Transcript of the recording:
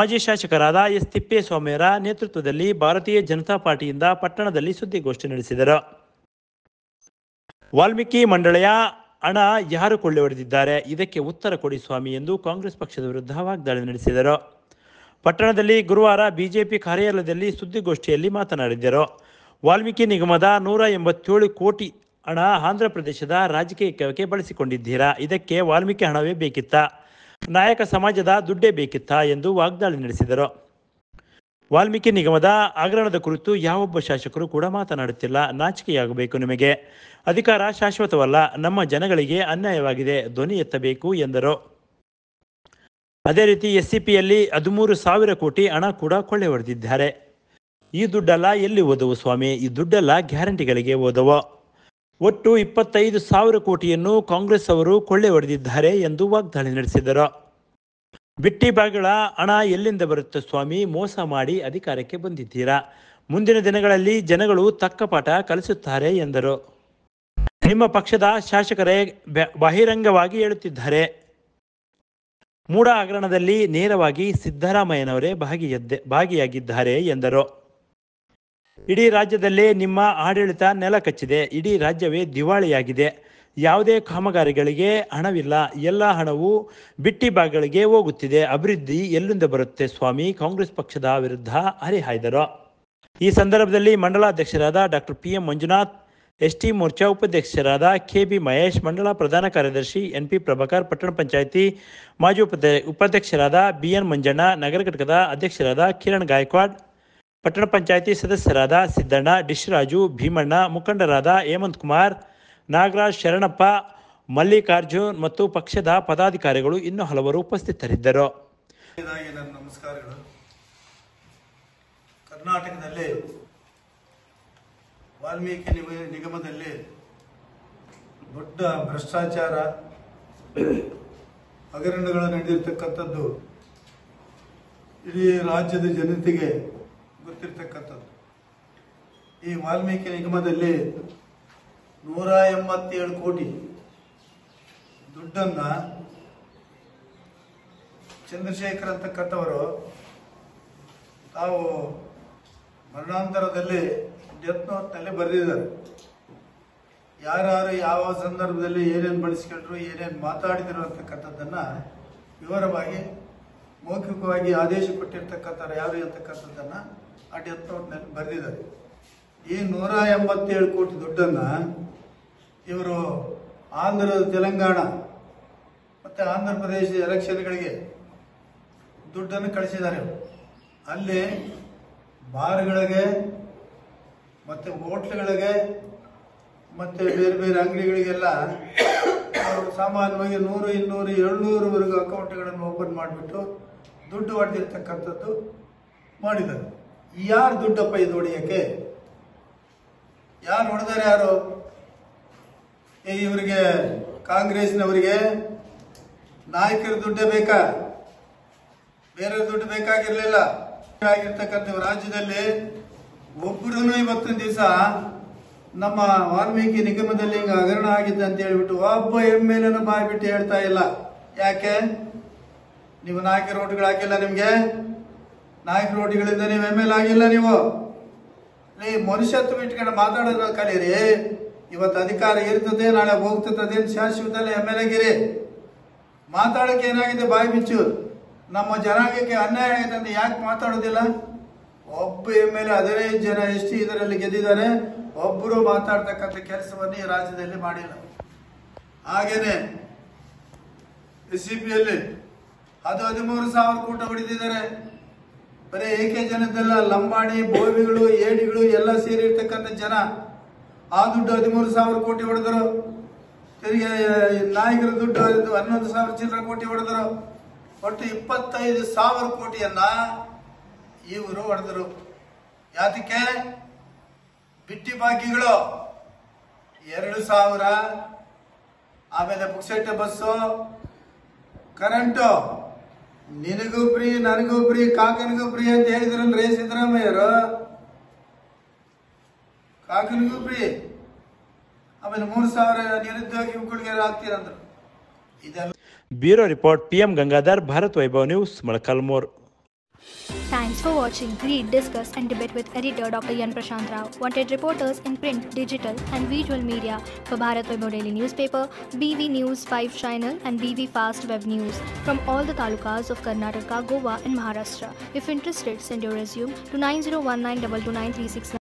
ಮಾಜಿ ಶಾಸಕರಾದ ಎಸ್ ತಿಪ್ಪೇಸ್ವಾಮಿಯವರ ನೇತೃತ್ವದಲ್ಲಿ ಭಾರತೀಯ ಜನತಾ ಪಾರ್ಟಿಯಿಂದ ಪಟ್ಟಣದಲ್ಲಿ ಸುದ್ದಿಗೋಷ್ಠಿ ನಡೆಸಿದರು ವಾಲ್ಮೀಕಿ ಮಂಡಳಿಯ ಹಣ ಯಾರು ಕೊಳ್ಳೆ ಹೊಡೆದಿದ್ದಾರೆ ಇದಕ್ಕೆ ಉತ್ತರ ಕೊಡಿ ಸ್ವಾಮಿ ಎಂದು ಕಾಂಗ್ರೆಸ್ ಪಕ್ಷದ ವಿರುದ್ಧ ವಾಗ್ದಾಳಿ ನಡೆಸಿದರು ಪಟ್ಟಣದಲ್ಲಿ ಗುರುವಾರ ಬಿಜೆಪಿ ಕಾರ್ಯಾಲಯದಲ್ಲಿ ಸುದ್ದಿಗೋಷ್ಠಿಯಲ್ಲಿ ಮಾತನಾಡಿದರು ವಾಲ್ಮೀಕಿ ನಿಗಮದ ನೂರ ಎಂಬತ್ತೇಳು ಕೋಟಿ ಹಣ ಆಂಧ್ರ ಪ್ರದೇಶದ ರಾಜಕೀಯಕ್ಕೆ ಬಳಸಿಕೊಂಡಿದ್ದೀರಾ ಇದಕ್ಕೆ ವಾಲ್ಮೀಕಿ ಹಣವೇ ಬೇಕಿತ್ತಾ ನಾಯಕ ಸಮಾಜದ ದುಡ್ಡೇ ಬೇಕಿತ್ತಾ ಎಂದು ವಾಗ್ದಾಳಿ ನಡೆಸಿದರು ವಾಲ್ಮೀಕಿ ನಿಗಮದ ಹಗರಣದ ಕುರಿತು ಯಾವೊಬ್ಬ ಶಾಸಕರು ಕೂಡ ಮಾತನಾಡುತ್ತಿಲ್ಲ ನಾಚಿಕೆಯಾಗಬೇಕು ನಿಮಗೆ ಅಧಿಕಾರ ಶಾಶ್ವತವಲ್ಲ ನಮ್ಮ ಜನಗಳಿಗೆ ಅನ್ಯಾಯವಾಗಿದೆ ಧ್ವನಿ ಎತ್ತಬೇಕು ಎಂದರು ಅದೇ ರೀತಿ ಎಸ್ಸಿಪಿಯಲ್ಲಿ ಹದಿಮೂರು ಸಾವಿರ ಕೋಟಿ ಹಣ ಕೂಡ ಕೊಳ್ಳೆ ಹೊಡೆದಿದ್ದಾರೆ ಈ ದುಡ್ಡೆಲ್ಲ ಎಲ್ಲಿ ಓದವು ಸ್ವಾಮಿ ಈ ದುಡ್ಡೆಲ್ಲ ಗ್ಯಾರಂಟಿಗಳಿಗೆ ಓದವು ಒಟ್ಟು ಇಪ್ಪತ್ತೈದು ಸಾವಿರ ಕೋಟಿಯನ್ನು ಕಾಂಗ್ರೆಸ್ ಅವರು ಕೊಳ್ಳೆ ಹೊಡೆದಿದ್ದಾರೆ ಎಂದು ವಾಗ್ದಾಳಿ ನಡೆಸಿದರು ಬಿಟ್ಟಿ ಬಾಗಿಗಳ ಹಣ ಎಲ್ಲಿಂದ ಬರುತ್ತೆ ಸ್ವಾಮಿ ಮೋಸ ಮಾಡಿ ಅಧಿಕಾರಕ್ಕೆ ಬಂದಿದ್ದೀರಾ ಮುಂದಿನ ದಿನಗಳಲ್ಲಿ ಜನಗಳು ತಕ್ಕ ಪಾಠ ಕಲಿಸುತ್ತಾರೆ ಎಂದರು ನಿಮ್ಮ ಪಕ್ಷದ ಶಾಸಕರೇ ಬ- ಬಹಿರಂಗವಾಗಿ ಹೇಳುತ್ತಿದ್ದಾರೆ ಮೂಡ ಹಗರಣದಲ್ಲಿ ನೇರವಾಗಿ ಸಿದ್ದರಾಮಯ್ಯನವರೇ ಭಾಗಿಯದ್ದೆ ಭಾಗಿಯಾಗಿದ್ದಾರೆ ಎಂದರು ಇಡೀ ರಾಜ್ಯದಲ್ಲೇ ನಿಮ್ಮ ಆಡಳಿತ ನೆಲ ಕಚ್ಚಿದೆ ಇಡೀ ರಾಜ್ಯವೇ ದಿವಾಳಿಯಾಗಿದೆ ಯಾವುದೇ ಕಾಮಗಾರಿಗಳಿಗೆ ಹಣವಿಲ್ಲ ಎಲ್ಲ ಹಣವು ಬಿಟ್ಟಿ ಭಾಗಗಳಿಗೆ ಹೋಗುತ್ತಿದೆ ಅಭಿವೃದ್ಧಿ ಎಲ್ಲಿಂದ ಬರುತ್ತೆ ಸ್ವಾಮಿ ಕಾಂಗ್ರೆಸ್ ಪಕ್ಷದ ವಿರುದ್ಧ ಹರಿಹಾಯ್ದರು ಈ ಸಂದರ್ಭದಲ್ಲಿ ಮಂಡಲಾಧ್ಯಕ್ಷರಾದ doctor P M Manjunath ST morcha ಉಪಾಧ್ಯಕ್ಷರಾದ ಕೆ ಬಿ ಮಹೇಶ್ ಮಂಡಲ ಪ್ರಧಾನ ಕಾರ್ಯದರ್ಶಿ ಎನ್ ಪಿ ಪ್ರಭಾಕರ್ ಪಟ್ಟಣ ಪಂಚಾಯಿತಿ ಮಾಜಿ ಉಪಾಧ್ಯ ಉಪಾಧ್ಯಕ್ಷರಾದ ಬಿ ಎನ್ ಮಂಜಣ್ಣ ನಗರ ಘಟಕದ ಅಧ್ಯಕ್ಷರಾದ ಕಿರಣ್ ಗಾಯಕ್ವಾಡ್ ಪಟ್ಟಣ ಪಂಚಾಯಿತಿ ಸದಸ್ಯರಾದ ಸಿದ್ದಣ್ಣ ಡಿಶ್ರಾಜು ಭೀಮಣ್ಣ ಮುಖಂಡರಾದ ಹೇಮಂತ್ ಕುಮಾರ್ ನಾಗರಾಜ್ ಶರಣಪ್ಪ ಮಲ್ಲಿಕಾರ್ಜುನ್ ಮತ್ತು ಪಕ್ಷದ ಪದಾಧಿಕಾರಿಗಳು ಇನ್ನೂ ಹಲವರು ಉಪಸ್ಥಿತರಿದ್ದರು ಇದಾಗಿ ನನ್ನ ನಮಸ್ಕಾರಗಳು ಕರ್ನಾಟಕದಲ್ಲಿ ವಾಲ್ಮೀಕಿ ನಿಗ- ನಿಗಮದಲ್ಲಿ ದೊಡ್ಡ ಭ್ರಷ್ಟಾಚಾರ ಹಗರಣಗಳು ನಡೆದಿರ್ತಕ್ಕಂಥದ್ದು ಇಡೀ ರಾಜ್ಯದ ಜನತೆಗೆ ಗೊತ್ತಿರ್ತಕ್ಕಂಥದ್ದು ಈ ವಾಲ್ಮೀಕಿ ನಿಗಮದಲ್ಲಿ ನೂರ ಎಂಬತ್ತೇಳು ಕೋಟಿ ದುಡ್ಡನ್ನ ಚಂದ್ರಶೇಖರ್ ಅಂತಕ್ಕಂಥವರು ತಾವು ಮರಣಾಂತರದಲ್ಲಿ ಡೆತ್ ನೋಟ್ನಲ್ಲಿ ಬರೆದಿದ್ದಾರೆ ಯಾರ್ಯಾರು ಯಾವ ಸಂದರ್ಭದಲ್ಲಿ ಏನೇನು ಬಳಸ್ಕೊಂಡ್ರು ಏನೇನು ಮಾತಾಡಿದರು ಅಂತಕ್ಕಂಥದ್ದನ್ನ ವಿವರವಾಗಿ ಮೌಖಿಕವಾಗಿ ಆದೇಶ ಕೊಟ್ಟಿರ್ತಕ್ಕಂಥವ್ರು ಯಾರು ಅಂತಕ್ಕಂಥದ್ದನ್ನ ಆ ಡೆತ್ ನೋಟ್ನಲ್ಲಿ ಬರೆದಿದ್ದಾರೆ ಈ ನೂರ ಎಂಬತ್ತೇಳು ಕೋಟಿ ದುಡ್ಡನ್ನ ಇವರು ಆಂಧ್ರ ತೆಲಂಗಾಣ ಮತ್ತೆ ಆಂಧ್ರ ಪ್ರದೇಶದ ಎಲೆಕ್ಷನ್ಗಳಿಗೆ ದುಡ್ಡನ್ನು ಕಳಿಸಿದ್ದಾರೆ ಇವ್ರು. ಅಲ್ಲಿ ಬಾರ್ಗಳಿಗೆ ಮತ್ತೆ ಹೋಟ್ಲ್ಗಳಿಗೆ ಮತ್ತೆ ಬೇರೆ ಬೇರೆ ಅಂಗಡಿಗಳಿಗೆಲ್ಲ ಅವರು ಸಾಮಾನ್ಯವಾಗಿ ನೂರು ಇನ್ನೂರು ಏಳ್ನೂರವರೆಗೂ ಅಕೌಂಟ್ಗಳನ್ನು ಓಪನ್ ಮಾಡಿಬಿಟ್ಟು ದುಡ್ಡು ಹೊಡೆದಿರ್ತಕ್ಕಂಥದ್ದು ಮಾಡಿದ್ದಾರೆ ಯಾರು ದುಡ್ಡಪ್ಪ ಇದು ಹೊಡೆಯಕ್ಕೆ ಯಾರು ಹೊಡೆದಾರೆ ಯಾರು ಏ, ಇವರಿಗೆ ಕಾಂಗ್ರೆಸ್ನವರಿಗೆ ನಾಯಕರ ದುಡ್ಡೇ ಬೇಕಾ ಬೇರೆ ದುಡ್ಡು ಬೇಕಾಗಿರ್ಲಿಲ್ಲ ಆಗಿರ್ತಕ್ಕಂಥ ರಾಜ್ಯದಲ್ಲಿ ಒಬ್ಬರೂ ಇವತ್ತಿನ ದಿವಸ ನಮ್ಮ ವಾಲ್ಮೀಕಿ ನಿಗಮದಲ್ಲಿ ಹಿಂಗ ಹಗರಣ ಆಗಿದೆ ಅಂತ ಹೇಳ್ಬಿಟ್ಟು ಒಬ್ಬ ಎಮ್ ಎಲ್ ಎನ ಬಾಯ್ ಬಿಟ್ಟು ಹೇಳ್ತಾ ಇಲ್ಲ ಯಾಕೆ ನೀವು ನಾಯಕ ರೋಡ್ಗಳು ಹಾಕಿಲ್ಲ ನಿಮ್ಗೆ ನಾಯಕ ರೋಡ್ಗಳಿಂದ ನೀವು ಎಮ್ ಎಲ್ ಆಗಿಲ್ಲ ನೀವು ನೀ ಮನುಷ್ಯತ್ವ ಇಟ್ಕೊಂಡು ಮಾತಾಡೋದ್ರ ಕಲೀರಿ ಇವತ್ತು ಅಧಿಕಾರ ಇರ್ತದೆ ನಾಳೆ ಹೋಗ್ತದೆ ಶಾಶ್ವತ ಎಮ್ ಎಲ್ ಎಗಿರಿ ಮಾತಾಡಕ್ಕೆ ಏನಾಗಿದೆ ಬಾಯಿ ಬಿಚ್ಚು ನಮ್ಮ ಜನಾಂಗಕ್ಕೆ ಅನ್ಯಾಯ ಆಗಿದೆ ಅಂತ ಯಾಕೆ ಮಾತಾಡೋದಿಲ್ಲ ಒಬ್ಬ ಎಮ್ ಎಲ್ ಎ ಹದಿನೈದು ಜನ ಎಷ್ಟು ಇದರಲ್ಲಿ ಗೆದ್ದಿದ್ದಾರೆ ಒಬ್ಬರು ಮಾತಾಡ್ತಕ್ಕಂಥ ಕೆಲಸವನ್ನು ಈ ರಾಜ್ಯದಲ್ಲಿ ಮಾಡಿಲ್ಲ ಹಾಗೇನೆ ಎಸ್ ಸಿ ಪಿಯಲ್ಲಿ ಅದು ಹದಿಮೂರು ಸಾವಿರ ಕೂಟ ಹೊಡೆದಿದ್ದಾರೆ ಬರೀ ಏಕೆ ಜನದ್ದೆಲ್ಲ ಲಂಬಾಣಿ ಬೋವಿಗಳು ಏಡಿಗಳು ಎಲ್ಲ ಸೇರಿರ್ತಕ್ಕಂಥ ಜನ ಆ ದುಡ್ಡು ಹದಿಮೂರು ಸಾವಿರ ಕೋಟಿ ಹೊಡೆದರು ತಿರುಗಿ ನಾಯಕರ ದುಡ್ಡು ಅದು ಹನ್ನೊಂದು ಸಾವಿರ ಚಿಲ್ಲರೆ ಕೋಟಿ ಹೊಡೆದರು ಒಟ್ಟು ಇಪ್ಪತ್ತೈದು ಸಾವಿರ ಕೋಟಿಯನ್ನ ಇವರು ಹೊಡೆದರು ಯಾತಕ್ಕೆ ಬಿಟ್ಟಿ ಬಾಕಿಗಳು ಎರಡು ಸಾವಿರ ಆಮೇಲೆ ಪುಕ್ಸೆಟ್ಟ ಬಸ್ಸು ಕರೆಂಟು ನಿನಗೂ ಫ್ರೀ ನನಗೂ ಫ್ರೀ ಕಾಕನಿಗೂ ಫ್ರೀ ಅಂತ ಹೇಳಿದ್ರಲ್ರಿ ಸಿದ್ದರಾಮಯ್ಯರು ಕಾಕನಿಗೂ ಫ್ರೀ ಆಮೇಲೆ ಮೂರು ಸಾವಿರ ನಿರುದ್ಯೋಗಿ ಯುವಕರಿಗೆ ಹಾಕ್ತೀರಂದ್ರು ಇದೆಲ್ಲ bureau report PM Gangadhar Bharat Vaibhav news Molakalmuru Thanks for watching. Read, discuss, and debate with editor Dr. Yan Prashant Rao. Wanted reporters in print, digital, and visual media for Bharat Vaibhav Daily Newspaper, BV News 5 Channel, and BV Fast Web News from all the talukas of Karnataka, Goa, and Maharashtra. If interested, send your resume to 9019229369.